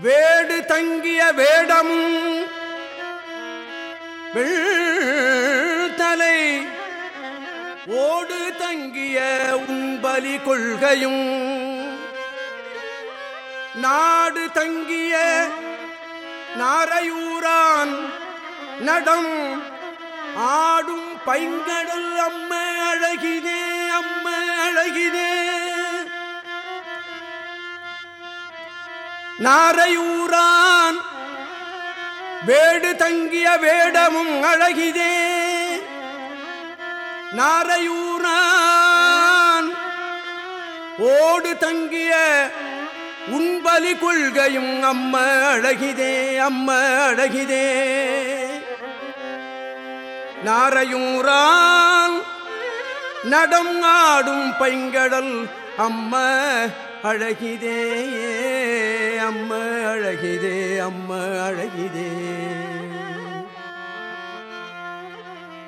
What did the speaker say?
வேடு தங்கிய வேடம் தலை ஓடு தங்கிய உண்பலி கொள்கையும் நாடு தங்கிய நாரையூரான் நடம் ஆடும் பைங்கடல் அம்ம அழகினே அம்ம அழகினே நாரையூரான் வேடு தங்கிய வேடமும் அழகிதே நாரையூரான் ஓடு தங்கிய உண்பலி கொள்கையும் அம்ம அழகிதே அம்ம அழகிதே நாரையூரான் நடம் ஆடும் பைங்கடல் அம்ம அழகிதே அம்ம அழகிதே அம்ம அழகிதே